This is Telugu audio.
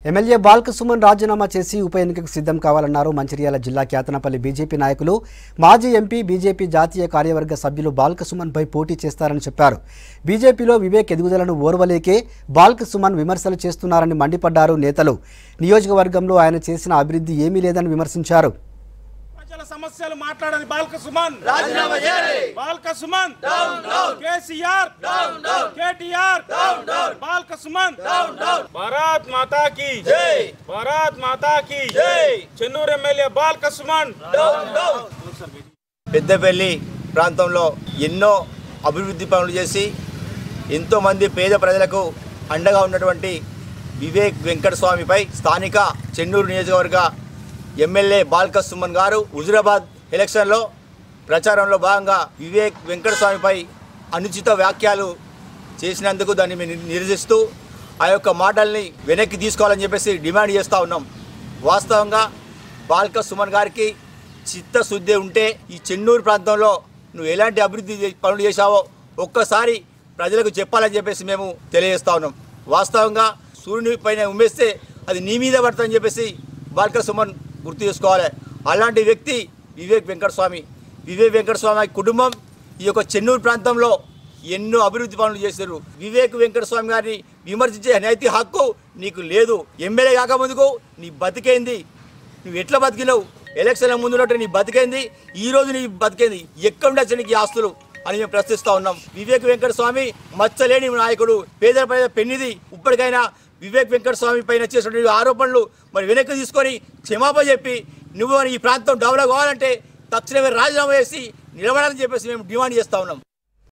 ఎమ్మెల్యే బాల్క సుమన్ రాజీనామా చేసి ఉప ఎన్నికకు సిద్ధం కావాలన్నారు మంచిర్యాల జిల్లా కేతనపల్లి బీజేపీ నాయకులు మాజీ ఎంపీ బీజేపీ జాతీయ కార్యవర్గ సభ్యులు బాల్క సుమన్పై పోటీ చేస్తారని చెప్పారు బీజేపీలో వివేక్ ఎదుగుదలను ఓర్వలేకే బాల్క సుమన్ విమర్శలు చేస్తున్నారని మండిపడ్డారు నేతలు నియోజకవర్గంలో ఆయన చేసిన అభివృద్ధి ఏమీ లేదని విమర్శించారు ప్రజల సమస్యలు మాట్లాడని బాల్క సుమన్ రాజీనామా బాల్క సుమన్ కేసీఆర్ కేటీఆర్ బాల్క సుమన్ భారత్ మాతా की జై భారత్ మాతా की జై చెన్నూరు ఎమ్మెల్యే బాల్క సుమన్ పెద్దపల్లి ప్రాంతంలో ఎన్నో అభివృద్ధి పనులు చేసి ఎంతోమంది పేద ప్రజలకు అండగా ఉన్నటువంటి వివేక్ వెంకటస్వామిపై స్థానిక చెన్నూరు నియోజకవర్గ ఎమ్మెల్యే బాల్క సుమన్ గారు హుజురాబాద్ ఎలక్షన్లో ప్రచారంలో భాగంగా వివేక్ వెంకటస్వామిపై అనుచిత వ్యాఖ్యలు చేసినందుకు దాన్ని మేము నిరసిస్తూ ఆ యొక్క మాటల్ని వెనక్కి తీసుకోవాలని చెప్పేసి డిమాండ్ చేస్తూ ఉన్నాం వాస్తవంగా బాల్క సుమన్ గారికి చిత్తశుద్ధి ఉంటే ఈ చెన్నూరు ప్రాంతంలో నువ్వు ఎలాంటి అభివృద్ధి చే- పనులు చేశావో ఒక్కసారి ప్రజలకు చెప్పాలని చెప్పేసి మేము తెలియజేస్తా ఉన్నాం వాస్తవంగా సూర్యుని పైన ఉమ్మేస్తే అది నీ మీద పడుతుందని చెప్పేసి బాల్క సుమన్ గుర్తు చేసుకోవాలి అలాంటి వ్యక్తి వివేక్ వెంకటస్వామి వివేక్ వెంకటస్వామి కుటుంబం ఈ యొక్క చెన్నూరు ప్రాంతంలో ఎన్నో అభివృద్ధి పనులు చేశారు వివేక్ వెంకటస్వామి గారిని విమర్శించే నైతిక హక్కు నీకు లేదు ఎమ్మెల్యే కాకముందుకు నీ బతికేంది నువ్వు ఎట్లా బతికినావు ఎలక్షన్ల ముందు ఉన్నట్టు నీ బతికేంది ఈ రోజు నీ బతికేంది ఎక్కడ ఉండొచ్చు నీకు ఈ ఆస్తులు అని మేము ప్రశ్నిస్తా ఉన్నాం వివేక్ వెంకట స్వామి మచ్చలేని నాయకుడు పేదల పైన పెన్నిది ఇప్పటికైనా వివేక్ వెంకట స్వామి పైన చేసినటువంటి ఆరోపణలు మరి వెనక్కి తీసుకొని క్షమాపణ చెప్పి నువ్వు ఈ ప్రాంతం డెవలప్ కావాలంటే తక్షణమే రాజీనామా చేసి నిలబడాలని చెప్పేసి మేము డిమాండ్ చేస్తా ఉన్నాం